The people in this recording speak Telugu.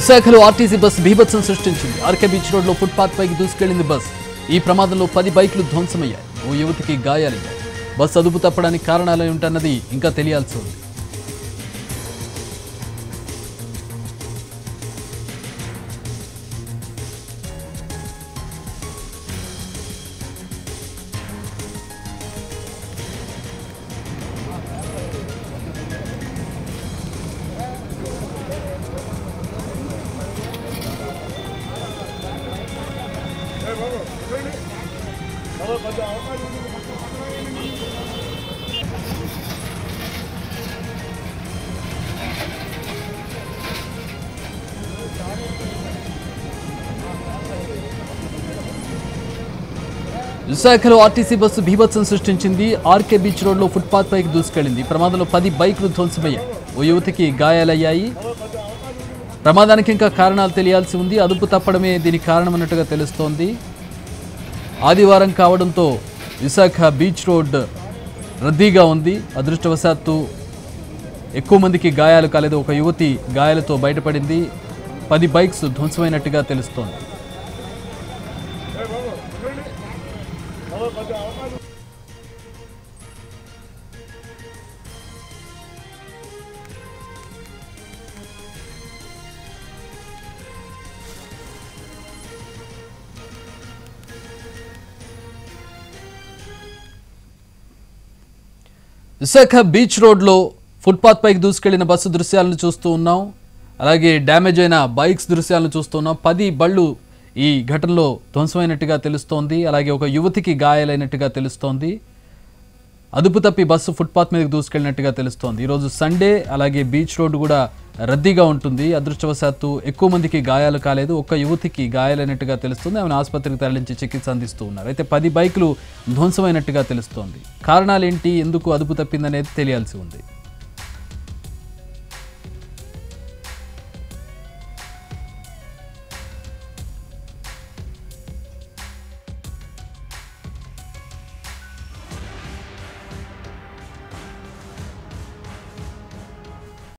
విశాఖలో ఆర్టీసీ బస్ బీభత్సం సృష్టించింది ఆర్కే బీచ్ రోడ్లో ఫుట్పాత్ పైకి దూసుకెళ్లింది బస్ ఈ ప్రమాదంలో పది బైకులు ధ్వంసమయ్యాయి ఓ యువతికి గాయాలయ్యాయి బస్ అదుపు తప్పడానికి కారణాలు ఏమిటన్నది ఇంకా తెలియాల్సి ఉంది విశాఖలో ఆర్టీసీ బస్సు బీభత్సం సృష్టించింది ఆర్కే బీచ్ రోడ్లో ఫుట్పాత్ పైకి దూసుకెళ్లింది ఈ ప్రమాదంలో పది బైకులు ధ్వంసమయ్యాయి ఓ యువతికి గాయాలయ్యాయి ప్రమాదానికి ఇంకా కారణాలు తెలియాల్సి ఉంది అదుపు తప్పడమే దీనికి కారణమన్నట్టుగా తెలుస్తోంది ఆదివారం కావడంతో విశాఖ బీచ్ రోడ్ రద్దీగా ఉంది అదృష్టవశాత్తు ఎక్కువ మందికి గాయాలు కాలేదు ఒక యువతి గాయాలతో బయటపడింది పది బైక్స్ ధ్వంసమైనట్టుగా తెలుస్తోంది విశాఖ బీచ్ రోడ్లో ఫుట్పాత్ పైకి దూసుకెళ్లిన బస్సు దృశ్యాలను చూస్తూ ఉన్నాం అలాగే డ్యామేజ్ అయిన బైక్స్ దృశ్యాలను చూస్తూ ఉన్నాం పది బళ్ళు ఈ ఘటనలో ధ్వంసమైనట్టుగా తెలుస్తోంది అలాగే ఒక యువతికి గాయాలైనట్టుగా తెలుస్తోంది అదుపు తప్పి బస్సు ఫుట్పాత్ మీదకి దూసుకెళ్ళినట్టుగా తెలుస్తోంది ఈరోజు సండే అలాగే బీచ్ రోడ్డు కూడా రద్దీగా ఉంటుంది అదృష్టవశాత్తు ఎక్కువ మందికి గాయాలు కాలేదు ఒక్క యువతికి గాయాలైనట్టుగా తెలుస్తుంది ఆమెను ఆసుపత్రికి తరలించి చికిత్స అందిస్తూ ఉన్నారు అయితే పది బైకులు ధ్వంసమైనట్టుగా తెలుస్తోంది కారణాలేంటి ఎందుకు అదుపు తప్పిందనేది తెలియాల్సి ఉంది